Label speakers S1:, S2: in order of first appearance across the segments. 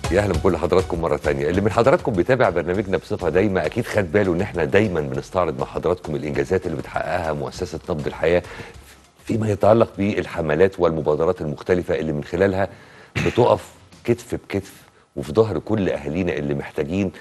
S1: يا اهلا بكل حضراتكم مره تانية اللي من حضراتكم بيتابع برنامجنا بصفه دايمه اكيد خد باله ان احنا دايما بنستعرض مع حضراتكم الانجازات اللي بتحققها مؤسسه نبض الحياه فيما يتعلق بالحملات والمبادرات المختلفه اللي من خلالها بتقف كتف بكتف وفي ظهر كل اهالينا اللي محتاجين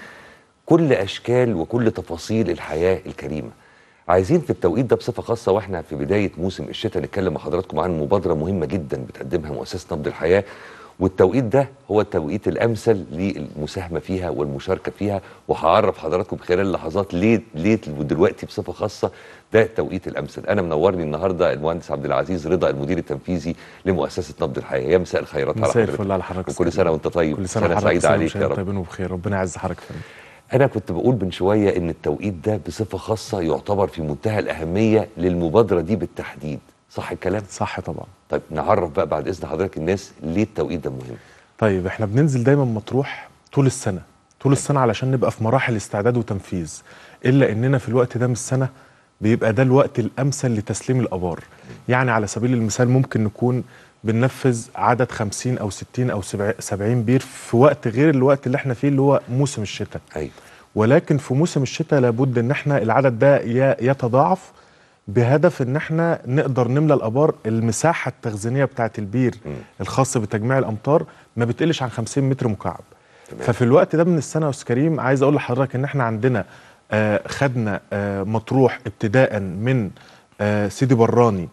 S1: كل اشكال وكل تفاصيل الحياه الكريمه عايزين في التوقيت ده بصفه خاصه واحنا في بدايه موسم الشتاء نتكلم مع حضراتكم عن مبادره مهمه جدا بتقدمها مؤسسه نبض الحياه والتوقيت ده هو التوقيت الامثل للمساهمه فيها والمشاركه فيها وهعرف حضراتكم خلال لحظات ليه ليه ودلوقتي بصفه خاصه ده التوقيت الامثل انا منورني النهارده المهندس عبد العزيز رضا المدير التنفيذي لمؤسسه نبض الحياه يا مساء الخيرات على
S2: مساء
S1: حضرتك
S2: الفل على حضرتك
S1: وكل سنه وانت طيب
S2: كل سنه وحضرتك
S1: سعيده عليك يا رب
S2: طيبين وبخير ربنا يعز حضرتك فندم
S1: انا كنت بقول من شويه ان التوقيت ده بصفه خاصه يعتبر في منتهى الاهميه للمبادره دي بالتحديد صح الكلام
S2: صح طبعا
S1: طيب نعرف بقى بعد اذن حضرتك الناس ليه التوقيت ده مهم
S2: طيب احنا بننزل دايما مطروح طول السنه طول السنه علشان نبقى في مراحل استعداد وتنفيذ الا اننا في الوقت ده من السنه بيبقى ده الوقت الامثل لتسليم الابار يعني على سبيل المثال ممكن نكون بننفذ عدد 50 او 60 او 70 بير في وقت غير الوقت اللي احنا فيه اللي هو موسم الشتاء
S1: ايوه
S2: ولكن في موسم الشتاء لابد ان احنا العدد ده ي- يتضاعف بهدف ان احنا نقدر نملى الابار المساحه التخزينيه بتاعه البير
S1: مم.
S2: الخاص بتجميع الامطار ما بتقلش عن 50 متر مكعب
S1: تمام.
S2: ففي الوقت ده من السنه يا استاذ كريم عايز اقول لحضرتك ان احنا عندنا آه خدنا آه مطروح ابتداء من آه سيدي براني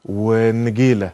S2: والنجيله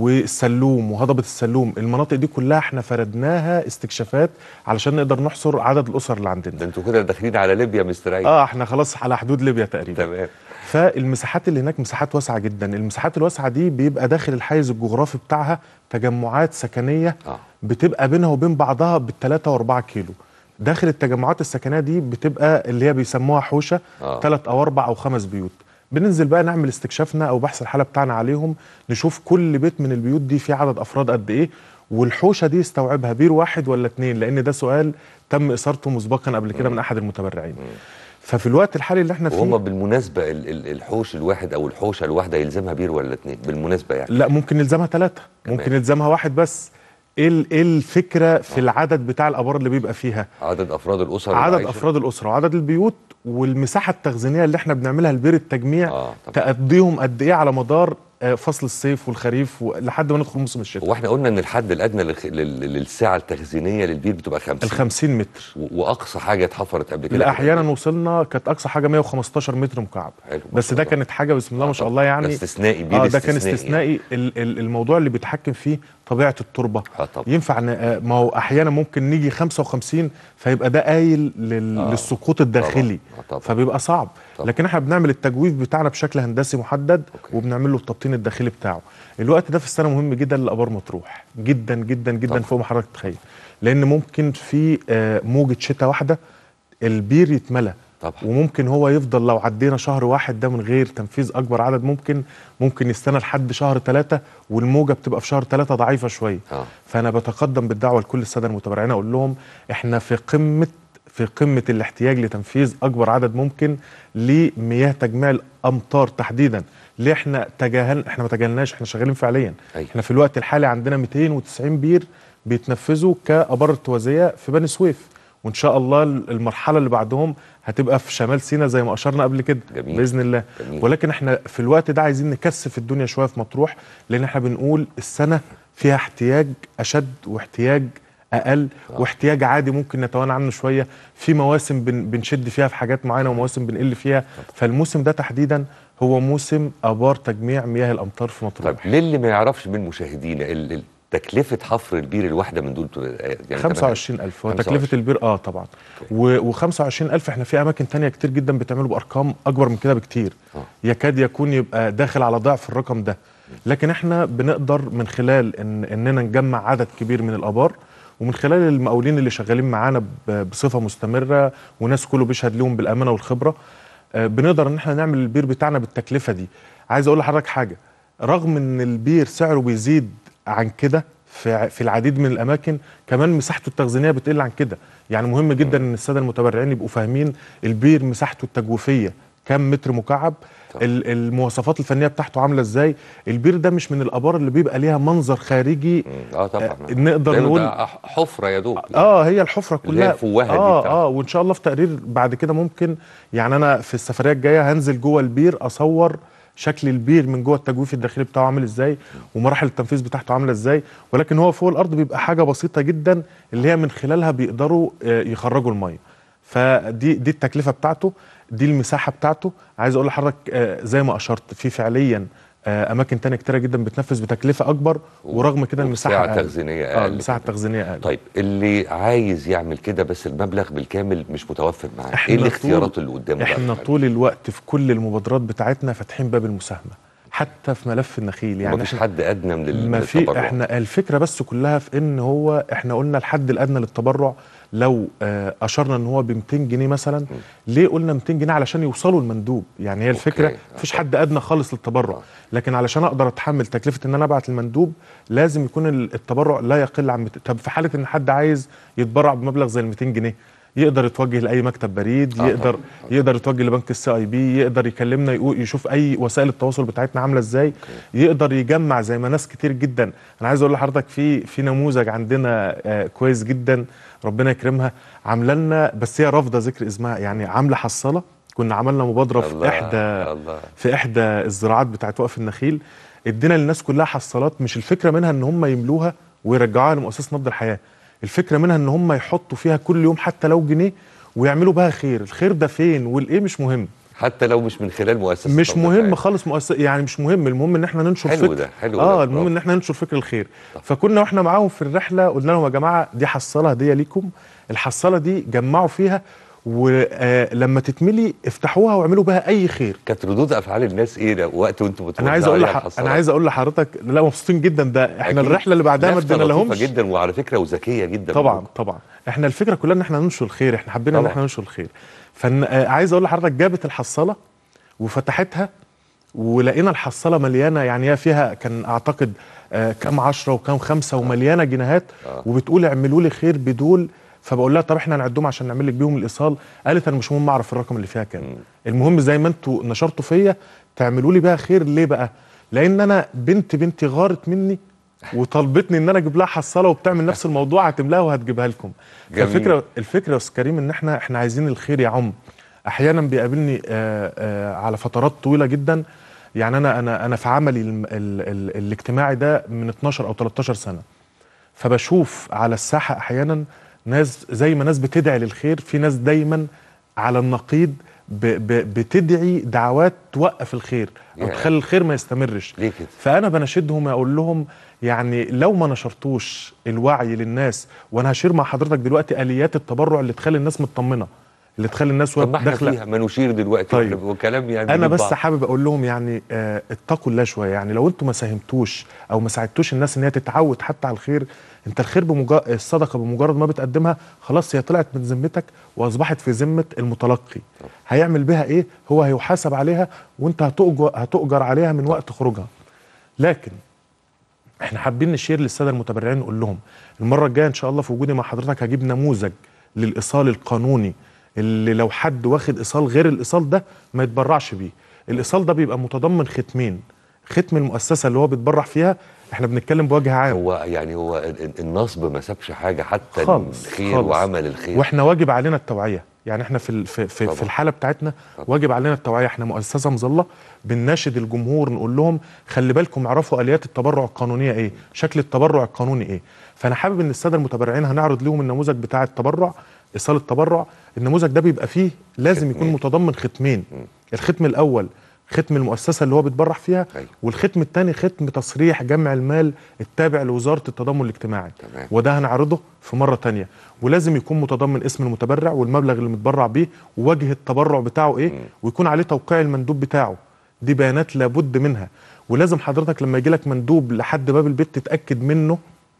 S2: والسلوم وهضبه السلوم المناطق دي كلها احنا فردناها استكشافات علشان نقدر نحصر عدد الاسر اللي
S1: ده
S2: عندنا
S1: انتوا كده داخلين على ليبيا مستريح
S2: اه احنا خلاص على حدود ليبيا تقريبا
S1: تمام
S2: فالمساحات اللي هناك مساحات واسعه جدا المساحات الواسعه دي بيبقى داخل الحيز الجغرافي بتاعها تجمعات سكنيه
S1: اه
S2: بتبقى بينها وبين بعضها بالثلاثة واربعة كيلو داخل التجمعات السكنيه دي بتبقى اللي هي بيسموها حوشه
S1: آه.
S2: ثلاث او اربع او خمس بيوت بننزل بقى نعمل استكشافنا او بحث الحاله بتاعنا عليهم نشوف كل بيت من البيوت دي فيه عدد افراد قد ايه والحوشه دي يستوعبها بير واحد ولا اتنين لان ده سؤال تم اثارته مسبقا قبل كده من احد المتبرعين ففي الوقت الحالي اللي احنا فيه
S1: وهم بالمناسبه ال- ال- الحوش الواحد او الحوشه الواحده يلزمها بير ولا اتنين بالمناسبه يعني
S2: لا ممكن نلزمها ثلاثة
S1: كمان.
S2: ممكن نلزمها واحد بس ايه ال- ايه الفكره في العدد بتاع الابار اللي بيبقى فيها
S1: عدد افراد الاسر اللي
S2: عدد
S1: عايشة؟
S2: افراد الاسره وعدد البيوت والمساحه التخزينيه اللي احنا بنعملها لبير التجميع
S1: اه طب
S2: تقضيهم قد ايه على مدار آه، فصل الصيف والخريف و- لحد ما ندخل موسم الشتاء
S1: هو احنا قلنا ان الحد الادنى للخ- لل- للسعه التخزينيه للبير بتبقى 50
S2: ال 50 متر
S1: و- واقصى حاجه اتحفرت قبل كده
S2: لا احيانا وصلنا كانت اقصى حاجه 115 متر مكعب
S1: حلو ما
S2: بس
S1: شاء
S2: ده
S1: الله.
S2: كانت حاجه بسم الله ما شاء الله
S1: ده
S2: يعني
S1: استثنائي بير
S2: اه ده كان
S1: يعني.
S2: استثنائي ال- ال- الموضوع اللي بيتحكم فيه طبيعه التربه
S1: اه طبعا
S2: ينفع ن- آه، ما هو احيانا ممكن نيجي 55 فيبقى ده قايل لل...
S1: آه.
S2: للسقوط الداخلي
S1: طبعا. آه طبعا.
S2: فبيبقى صعب
S1: طبعا.
S2: لكن احنا بنعمل التجويف بتاعنا بشكل هندسي محدد
S1: أوكي.
S2: وبنعمل له التبطين الداخلي بتاعه الوقت ده في السنه مهم جدا للابار مطروح جدا جدا جدا
S1: طبعا.
S2: فوق ما حضرتك تتخيل لان ممكن في آه، موجه شتاء واحده البير يتملى
S1: طبعا
S2: وممكن هو يفضل لو عدينا شهر واحد ده من غير تنفيذ اكبر عدد ممكن ممكن يستنى لحد شهر ثلاثة والموجه بتبقى في شهر ثلاثة ضعيفه شويه
S1: اه
S2: فانا بتقدم بالدعوه لكل الساده المتبرعين اقول لهم احنا في قمه في قمه الاحتياج لتنفيذ اكبر عدد ممكن لمياه تجميع الامطار تحديدا ليه احنا تجاهل احنا ما تجاهلناش احنا شغالين فعليا
S1: أيوة.
S2: احنا في الوقت الحالي عندنا 290 بير بيتنفذوا كابار ارتوازيه في بني سويف وان شاء الله المرحله اللي بعدهم هتبقى في شمال سيناء زي ما اشرنا قبل كده
S1: جميل.
S2: باذن الله
S1: جميل.
S2: ولكن احنا في الوقت ده عايزين نكثف الدنيا شويه في مطروح لان احنا بنقول السنه فيها احتياج اشد واحتياج اقل
S1: آه.
S2: واحتياج عادي ممكن نتوانى عنه شويه في مواسم بن بنشد فيها في حاجات معينه ومواسم بنقل فيها فالموسم ده تحديدا هو موسم ابار تجميع مياه الامطار في
S1: طيب
S2: مطروح
S1: للي ما يعرفش من مشاهدينا ال- ال- تكلفه حفر البير الواحده من دول بتبقى- يعني
S2: 25000 هو
S1: 25.
S2: تكلفه البير اه طبعا و 25000 احنا في اماكن تانية كتير جدا بتعملوا بارقام اكبر من كده بكتير
S1: آه.
S2: يكاد يكون يبقى داخل على ضعف الرقم ده لكن احنا بنقدر من خلال ان اننا نجمع عدد كبير من الابار ومن خلال المقاولين اللي شغالين معانا ب- بصفه مستمره وناس كله بيشهد لهم بالامانه والخبره آه، بنقدر ان احنا نعمل البير بتاعنا بالتكلفه دي عايز اقول لحضرتك حاجه رغم ان البير سعره بيزيد عن كده في ع- في العديد من الاماكن كمان مساحته التخزينيه بتقل عن كده يعني مهم جدا ان الساده المتبرعين يبقوا فاهمين البير مساحته التجويفيه كام متر مكعب
S1: طبعا.
S2: ال- المواصفات الفنيه بتاعته عامله ازاي البير ده مش من الابار اللي بيبقى ليها منظر خارجي
S1: مم. اه طبعا
S2: آه، نقدر
S1: ده-
S2: نقول-
S1: ده حفره يا دوب
S2: اه هي الحفره
S1: اللي هي
S2: كلها
S1: الفوهة دي
S2: اه
S1: بتاعته.
S2: اه وان شاء الله في تقرير بعد كده ممكن يعني انا في السفريه الجايه هنزل جوه البير اصور شكل البير من جوه التجويف الداخلي بتاعه عامل ازاي ومراحل التنفيذ بتاعته عامله ازاي ولكن هو فوق الارض بيبقى حاجه بسيطه جدا اللي هي من خلالها بيقدروا آه، يخرجوا الميه فدي دي التكلفه بتاعته دي المساحه بتاعته عايز اقول لحضرتك آه، زي ما اشرت في فعليا آه، اماكن تانية كتيره جدا بتنفذ بتكلفه اكبر ورغم كده المساحه
S1: وبسعة
S2: أقل.
S1: تخزينية
S2: اه
S1: أقل
S2: المساحه
S1: كمان.
S2: التخزينيه اقل
S1: طيب اللي عايز يعمل كده بس المبلغ بالكامل مش متوفر معاه
S2: إحنا
S1: ايه الاختيارات
S2: طول-
S1: اللي قدامه بقى
S2: احنا
S1: في
S2: طول الوقت في كل المبادرات بتاعتنا فاتحين باب المساهمه حتى في ملف النخيل
S1: يعني
S2: يعني
S1: مفيش
S2: إحنا-
S1: حد ادنى من ال- من
S2: ما في
S1: التبرع
S2: احنا الفكره بس كلها في ان هو احنا قلنا الحد الادنى للتبرع لو آه اشرنا ان هو ب 200 جنيه مثلا ليه قلنا 200 جنيه علشان يوصلوا المندوب يعني هي الفكره
S1: أوكي.
S2: مفيش حد ادنى خالص للتبرع لكن علشان اقدر اتحمل تكلفه ان انا ابعت المندوب لازم يكون ال- التبرع لا يقل عن 200 طب في حاله ان حد عايز يتبرع بمبلغ زي ال 200 جنيه يقدر يتوجه لاي مكتب بريد
S1: آه
S2: يقدر
S1: طبعاً.
S2: يقدر يتوجه لبنك السي اي بي يقدر يكلمنا يقول يشوف اي وسائل التواصل بتاعتنا عامله ازاي يقدر يجمع زي ما ناس كتير جدا انا عايز اقول لحضرتك في في نموذج عندنا آه كويس جدا ربنا يكرمها عامله لنا بس هي رافضه ذكر اسمها يعني عامله حصاله كنا عملنا مبادره في
S1: الله،
S2: احدى
S1: الله.
S2: في احدى الزراعات بتاعت وقف النخيل ادينا للناس كلها حصالات مش الفكره منها ان هم يملوها ويرجعوها لمؤسسه نبض الحياه الفكره منها ان هم يحطوا فيها كل يوم حتى لو جنيه ويعملوا بها خير الخير ده فين والايه مش مهم
S1: حتى لو مش من خلال مؤسسه
S2: مش
S1: نبض
S2: مهم
S1: الحياة.
S2: خالص مؤسسة يعني مش مهم المهم ان احنا ننشر
S1: حلو
S2: فكر
S1: ده، حلو ده،
S2: اه
S1: برافو.
S2: المهم ان احنا ننشر فكر الخير فكنا واحنا معاهم في الرحله قلنا لهم يا جماعه دي حصاله هديه ليكم الحصاله دي جمعوا فيها ولما تتملي افتحوها واعملوا بها اي خير
S1: كانت ردود افعال الناس ايه ده وقت وانتم
S2: انا عايز اقول لح... انا عايز اقول لحضرتك لا مبسوطين جدا ده احنا الرحله اللي بعدها ما ادينا لهمش
S1: جدا وعلى فكره وذكيه جدا
S2: طبعا
S1: منكم.
S2: طبعا احنا الفكره كلها ان احنا ننشر الخير احنا حبينا ان
S1: طبعاً.
S2: احنا ننشر الخير فعايز اقول لحضرتك جابت الحصاله وفتحتها ولقينا الحصاله مليانه يعني هي فيها كان اعتقد آه كام عشرة وكام خمسة ومليانه جنيهات
S1: آه.
S2: وبتقول اعملوا لي خير بدول فبقول لها طب احنا هنعدهم عشان نعمل لك بيهم الايصال قالت انا مش مهم اعرف الرقم اللي فيها كام المهم زي ما انتوا نشرتوا فيا تعملوا لي بقى خير ليه بقى لان انا بنت بنتي غارت مني وطلبتني ان انا اجيب لها حصاله وبتعمل نفس الموضوع هتملاها وهتجيبها لكم
S1: جميل.
S2: فالفكره الفكره يا استاذ كريم ان احنا احنا عايزين الخير يعم احيانا بيقابلني آه آه على فترات طويله جدا يعني انا انا انا في عملي ال ال ال الاجتماعي ده من 12 او 13 سنه فبشوف على الساحه احيانا ناس زي ما ناس بتدعي للخير في ناس دايما على النقيض ب ب بتدعي دعوات توقف الخير او
S1: ياه.
S2: تخلي الخير ما يستمرش
S1: ليه كده؟
S2: فانا بناشدهم اقول لهم يعني لو ما نشرتوش الوعي للناس وانا هشير مع حضرتك دلوقتي اليات التبرع اللي تخلي الناس مطمنه اللي تخلي الناس
S1: طب ما احنا
S2: داخله
S1: فيها ما نشير دلوقتي
S2: طيب.
S1: طيب. وكلام يعني
S2: انا
S1: بيجيب
S2: بس
S1: بعض.
S2: حابب اقول لهم يعني آه اتقوا الله شويه يعني لو انتم ما ساهمتوش او ما ساعدتوش الناس ان هي تتعود حتى على الخير انت الخير بمجرد الصدقه بمجرد ما بتقدمها خلاص هي طلعت من ذمتك واصبحت في ذمه المتلقي هيعمل بها ايه هو هيحاسب عليها وانت هتؤجر هتؤجر عليها من وقت خروجها لكن احنا حابين نشير للساده المتبرعين نقول لهم المره الجايه ان شاء الله في وجودي مع حضرتك هجيب نموذج للايصال القانوني اللي لو حد واخد ايصال غير الايصال ده ما يتبرعش بيه الايصال ده بيبقى متضمن ختمين ختم المؤسسه اللي هو بيتبرع فيها احنا بنتكلم بوجه عام
S1: هو يعني هو ال- ال- النصب ما سابش حاجه حتى
S2: خالص
S1: الخير
S2: خالص.
S1: وعمل الخير
S2: واحنا واجب علينا التوعيه يعني احنا في ال- في في,
S1: طبعا.
S2: في الحاله بتاعتنا واجب علينا التوعيه احنا مؤسسه مظله بنناشد الجمهور نقول لهم خلي بالكم اعرفوا اليات التبرع القانونيه ايه شكل التبرع القانوني ايه فانا حابب ان الساده المتبرعين هنعرض لهم النموذج بتاع التبرع ايصال التبرع النموذج ده بيبقى فيه لازم يكون
S1: ختمين.
S2: متضمن ختمين الختم الاول ختم المؤسسه اللي هو بيتبرع فيها
S1: أيوة.
S2: والختم الثاني ختم تصريح جمع المال التابع لوزاره التضامن الاجتماعي
S1: تمام.
S2: وده هنعرضه في مره تانية ولازم يكون متضمن اسم المتبرع والمبلغ اللي متبرع بيه ووجه التبرع بتاعه ايه ويكون عليه توقيع المندوب بتاعه دي بيانات لابد منها ولازم حضرتك لما يجي لك مندوب لحد باب البيت تتاكد منه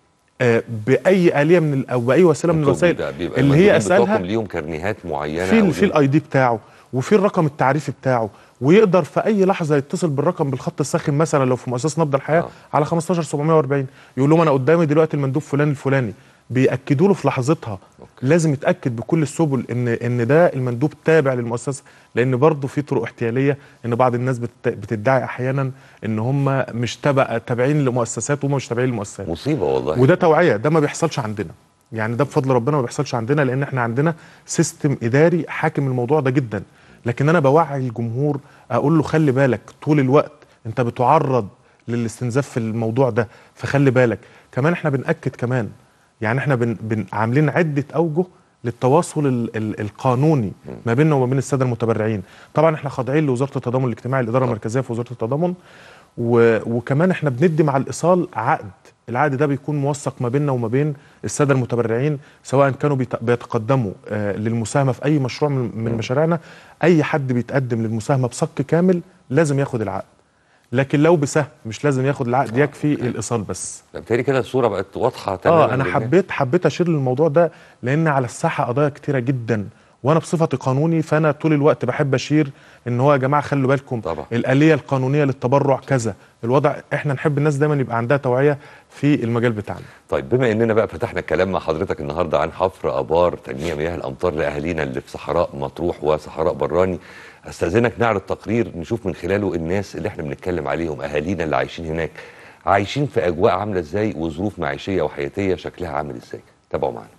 S2: آه باي اليه من ال- او باي وسيله من
S1: انتوا
S2: الوسائل
S1: بيبقى- بيبقى
S2: اللي هي
S1: المندوبين بتوعكم
S2: اسالها
S1: ليهم كارنيهات معينه
S2: في
S1: أو
S2: ال- في
S1: ليهم-
S2: الاي دي بتاعه وفي الرقم التعريفي بتاعه ويقدر في اي لحظه يتصل بالرقم بالخط الساخن مثلا لو في مؤسسه نبض الحياه
S1: آه.
S2: على 15740 يقول لهم انا قدامي دلوقتي المندوب فلان الفلاني بياكدوا له في لحظتها لازم يتاكد بكل السبل ان ان ده المندوب تابع للمؤسسه لان برضه في طرق احتياليه ان بعض الناس بت- بتدعي احيانا ان هم مش تبع تابعين لمؤسسات وهم مش تابعين لمؤسسات
S1: مصيبه والله
S2: وده توعيه ده ما بيحصلش عندنا يعني ده بفضل ربنا ما بيحصلش عندنا لان احنا عندنا سيستم اداري حاكم الموضوع ده جدا لكن انا بوعي الجمهور اقول له خلي بالك طول الوقت انت بتعرض للاستنزاف في الموضوع ده فخلي بالك كمان احنا بنأكد كمان يعني احنا بن بن عاملين عده اوجه للتواصل ال ال القانوني ما بيننا وما بين الساده المتبرعين طبعا احنا خاضعين لوزاره التضامن الاجتماعي الاداره المركزيه في وزاره التضامن و وكمان احنا بندي مع الايصال عقد العقد ده بيكون موثق ما بيننا وما بين الساده المتبرعين سواء كانوا بيت- بيتقدموا آه، للمساهمه في اي مشروع من من مشاريعنا اي حد بيتقدم للمساهمه بصك كامل لازم ياخد العقد لكن لو بسهم مش لازم ياخد العقد يكفي الايصال بس
S1: بالتالي كده الصوره بقت واضحه تماما
S2: اه انا
S1: للناس.
S2: حبيت حبيت اشير للموضوع ده لان على الساحه قضايا كتيره جدا وانا بصفتي قانوني فانا طول الوقت بحب اشير ان هو يا جماعه خلوا بالكم
S1: طبعا.
S2: الاليه القانونيه للتبرع كذا الوضع احنا نحب الناس دايما يبقى عندها توعيه في المجال بتاعنا
S1: طيب بما اننا بقى فتحنا الكلام مع حضرتك النهارده عن حفر ابار تنميه مياه الامطار لاهالينا اللي في صحراء مطروح وصحراء براني استاذنك نعرض تقرير نشوف من خلاله الناس اللي احنا بنتكلم عليهم اهالينا اللي عايشين هناك عايشين في اجواء عامله ازاي وظروف معيشيه وحياتيه شكلها عامل ازاي تابعوا معانا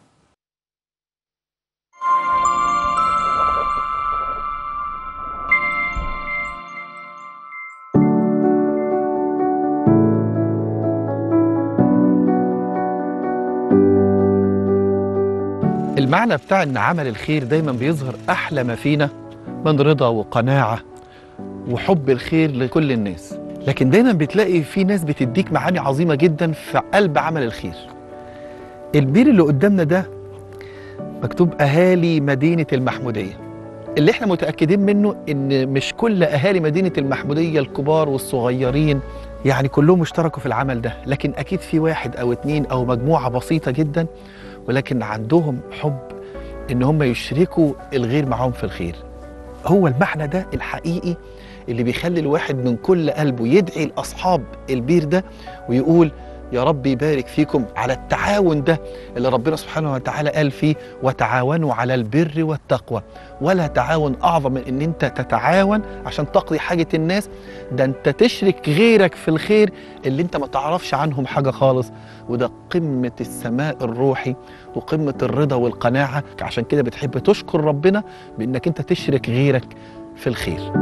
S3: المعنى بتاع ان عمل الخير دايما بيظهر احلى ما فينا من رضا وقناعه وحب الخير لكل الناس لكن دايما بتلاقي في ناس بتديك معاني عظيمه جدا في قلب عمل الخير البير اللي قدامنا ده مكتوب اهالي مدينه المحموديه اللي احنا متاكدين منه ان مش كل اهالي مدينه المحموديه الكبار والصغيرين يعني كلهم اشتركوا في العمل ده لكن اكيد في واحد او اتنين او مجموعه بسيطه جدا ولكن عندهم حب ان هم يشركوا الغير معاهم في الخير هو المعنى ده الحقيقي اللي بيخلي الواحد من كل قلبه يدعي لاصحاب البير ده ويقول يا رب يبارك فيكم على التعاون ده اللي ربنا سبحانه وتعالى قال فيه وتعاونوا على البر والتقوى ولا تعاون اعظم من ان انت تتعاون عشان تقضي حاجه الناس ده انت تشرك غيرك في الخير اللي انت ما تعرفش عنهم حاجه خالص وده قمه السماء الروحي وقمه الرضا والقناعه عشان كده بتحب تشكر ربنا بانك انت تشرك غيرك في الخير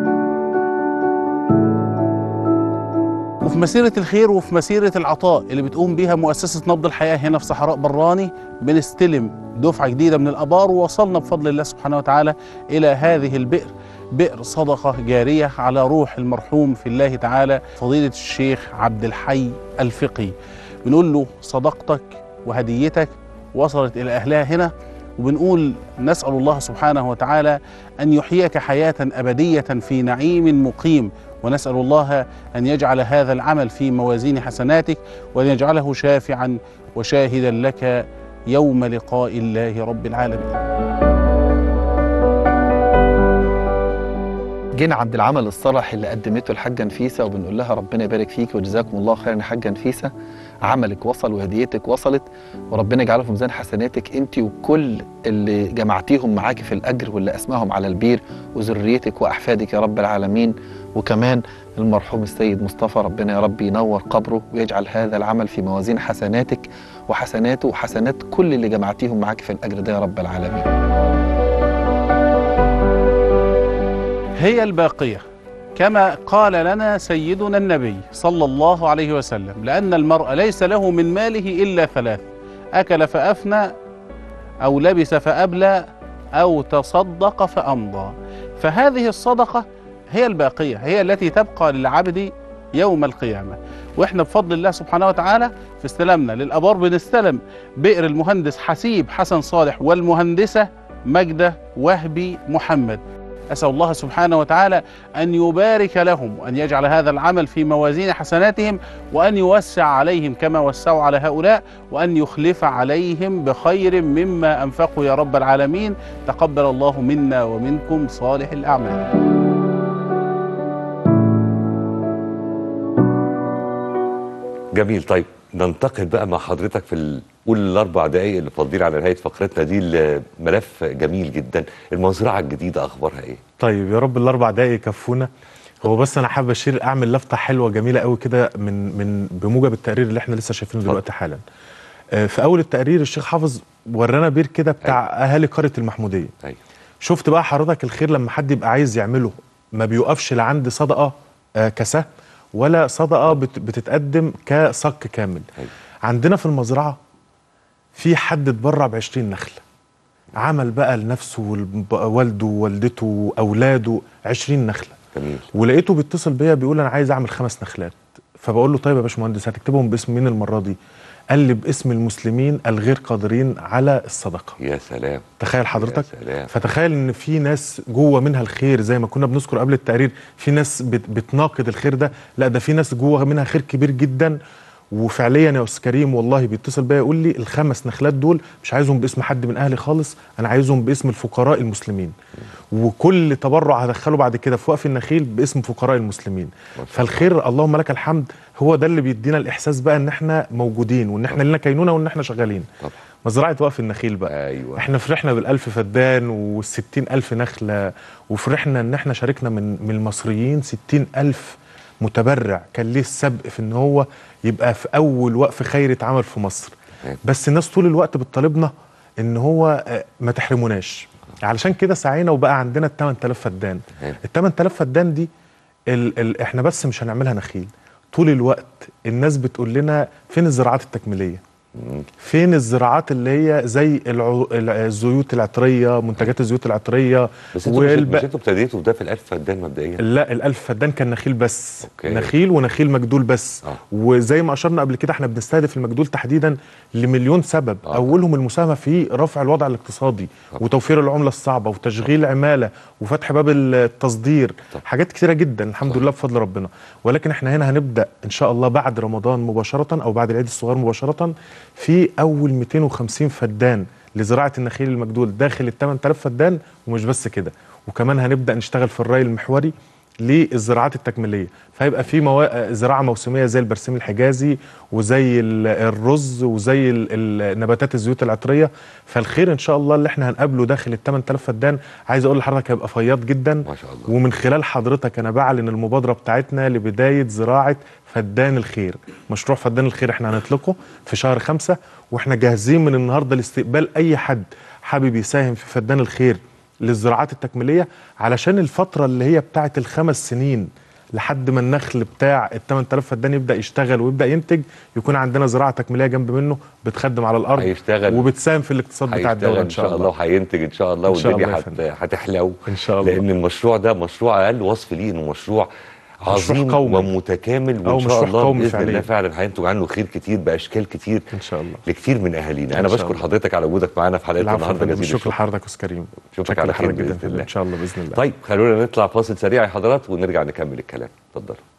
S4: وفي مسيرة الخير وفي مسيرة العطاء اللي بتقوم بيها مؤسسة نبض الحياة هنا في صحراء براني بنستلم دفعة جديدة من الآبار ووصلنا بفضل الله سبحانه وتعالى إلى هذه البئر بئر صدقة جارية على روح المرحوم في الله تعالى فضيلة الشيخ عبد الحي الفقي بنقول له صدقتك وهديتك وصلت إلى أهلها هنا وبنقول نسأل الله سبحانه وتعالى أن يحييك حياة أبدية في نعيم مقيم ونسأل الله أن يجعل هذا العمل في موازين حسناتك وأن يجعله شافعا وشاهدا لك يوم لقاء الله رب العالمين
S3: جينا عند العمل الصالح اللي قدمته الحاجه نفيسه وبنقول لها ربنا يبارك فيك وجزاكم الله خيرا يا حاجه نفيسه عملك وصل وهديتك وصلت وربنا يجعله في ميزان حسناتك انت وكل اللي جمعتيهم معاكي في الاجر واللي اسماهم على البير وذريتك واحفادك يا رب العالمين وكمان المرحوم السيد مصطفى ربنا يا رب ينور قبره ويجعل هذا العمل في موازين حسناتك وحسناته وحسنات كل اللي جمعتيهم معاكي في الاجر ده يا رب العالمين
S4: هي الباقية كما قال لنا سيدنا النبي صلى الله عليه وسلم لأن المرء ليس له من ماله إلا ثلاث أكل فأفنى أو لبس فأبلى أو تصدق فأمضى فهذه الصدقة هي الباقية هي التي تبقى للعبد يوم القيامة وإحنا بفضل الله سبحانه وتعالى في استلامنا للأبار بنستلم بئر المهندس حسيب حسن صالح والمهندسة مجدة وهبي محمد أسأل الله سبحانه وتعالى أن يبارك لهم وأن يجعل هذا العمل في موازين حسناتهم وأن يوسع عليهم كما وسعوا على هؤلاء وأن يخلف عليهم بخير مما أنفقوا يا رب العالمين تقبل الله منا ومنكم صالح الأعمال
S1: جميل طيب ننتقل بقى مع حضرتك في قول الاربع دقائق اللي فاضلين على نهايه فقرتنا دي الملف جميل جدا المزرعه الجديده اخبارها ايه
S2: طيب يا رب الاربع دقايق يكفونا هو بس انا حابب اشير اعمل لفته حلوه جميله قوي كده من من بموجب التقرير اللي احنا لسه شايفينه
S1: اتفضل.
S2: دلوقتي حالا آه، في اول التقرير الشيخ حافظ ورانا بير كده بتاع اهالي قريه المحموديه
S1: ايوه
S2: شفت بقى حضرتك الخير لما حد يبقى عايز يعمله ما بيوقفش لعند صدقه آه، كسهم ولا صدقه بت- بتتقدم كصك كامل
S1: أيوة.
S2: عندنا في المزرعه في حد اتبرع ب 20 نخله عمل بقى لنفسه ووالده ووالدته واولاده 20 نخله
S1: جميل
S2: ولقيته بيتصل بيا بيقول انا عايز اعمل خمس نخلات فبقول له طيب يا باشمهندس هتكتبهم باسم مين المره دي قال لي باسم المسلمين الغير قادرين على الصدقه
S1: يا سلام
S2: تخيل حضرتك
S1: يا سلام.
S2: فتخيل ان في ناس جوه منها الخير زي ما كنا بنذكر قبل التقرير في ناس بت بتناقض الخير ده لا ده في ناس جوه منها خير كبير جدا وفعليا يا استاذ كريم والله بيتصل بيا يقول لي الخمس نخلات دول مش عايزهم باسم حد من اهلي خالص انا عايزهم باسم الفقراء المسلمين وكل تبرع هدخله بعد كده في وقف النخيل باسم فقراء المسلمين فالخير اللهم لك الحمد هو ده اللي بيدينا الاحساس بقى ان احنا موجودين وان احنا لنا كينونه وان احنا شغالين
S1: طبعا
S2: مزرعه وقف النخيل بقى
S1: ايوه
S2: احنا فرحنا بالألف فدان والستين ألف نخلة وفرحنا ان احنا شاركنا من من المصريين ستين ألف متبرع كان ليه السبق في ان هو يبقى في اول وقف خيري اتعمل في مصر
S1: تمام.
S2: بس الناس طول الوقت بتطالبنا ان هو آه، ما تحرموناش علشان كده سعينا وبقى عندنا ال 8000 فدان
S1: تمام.
S2: ال 8000 فدان دي ال ال احنا بس مش هنعملها نخيل طول الوقت الناس بتقول لنا فين الزراعات التكميليه فين الزراعات اللي هي زي العو... الع- الزيوت العطريه منتجات الزيوت العطريه
S1: بس انتوا مش,
S2: والب...
S1: مش انتوا ابتديتوا ده في الالف فدان مبدئيا
S2: لا الألف فدان كان نخيل بس
S1: أوكي.
S2: نخيل ونخيل مجدول بس
S1: آه.
S2: وزي ما أشرنا قبل كده احنا بنستهدف المجدول تحديدا لمليون سبب
S1: آه.
S2: أولهم المساهمة في رفع الوضع الاقتصادي
S1: طبعا.
S2: وتوفير العملة الصعبة وتشغيل عمالة وفتح باب التصدير
S1: طبعا.
S2: حاجات كتيرة جدا الحمد لله بفضل ربنا ولكن احنا هنا هنبدأ إن شاء الله بعد رمضان مباشرة أو بعد العيد الصغير مباشرة في أول 250 فدان لزراعة النخيل المجدول داخل ال 8000 فدان ومش بس كده وكمان هنبدأ نشتغل في الري المحوري للزراعات التكميليه فهيبقى في موا... زراعه موسميه زي البرسيم الحجازي وزي ال- الرز وزي ال- ال- نباتات الزيوت العطريه فالخير ان شاء الله اللي احنا هنقابله داخل ال 8000 فدان عايز اقول لحضرتك هيبقى فياض جدا
S1: ما شاء الله
S2: ومن خلال حضرتك انا بعلن المبادره بتاعتنا لبدايه زراعه فدان الخير مشروع فدان الخير احنا هنطلقه في شهر خمسة واحنا جاهزين من النهارده لاستقبال اي حد حابب يساهم في فدان الخير للزراعات التكميليه علشان الفتره اللي هي بتاعه الخمس سنين لحد ما النخل بتاع ال 8000 فدان يبدا يشتغل ويبدا ينتج يكون عندنا زراعه تكميليه جنب منه بتخدم على الارض
S1: هيشتغل
S2: وبتساهم في الاقتصاد بتاع الدوله
S1: هيشتغل
S2: ان شاء الله
S1: وهينتج ان شاء الله
S2: إن شاء
S1: والدنيا
S2: الله يا
S1: هت-
S2: فندم.
S1: هتحلو
S2: ان شاء الله
S1: لان المشروع ده مشروع اقل وصف ليه انه مشروع عظيم
S2: قومي.
S1: ومتكامل
S2: أو
S1: وان شاء
S2: مشروع
S1: الله
S2: قومي
S1: باذن الله
S2: فعليا.
S1: فعلا هينتج عنه خير كتير باشكال كتير
S2: ان شاء الله
S1: لكتير من اهالينا انا
S2: إن شاء
S1: بشكر
S2: الله.
S1: حضرتك على وجودك معانا في حلقه
S2: العفو يا
S1: النهارده
S2: فندم.
S1: جزيل
S2: شكرا
S1: الشكر
S2: لحضرتك يا استاذ كريم
S1: اشوفك
S2: شكرا
S1: على خير
S2: لحضرتك جدا
S1: باذن الله
S2: ان شاء الله باذن الله
S1: طيب خلونا نطلع فاصل سريع يا حضرات ونرجع نكمل الكلام اتفضلوا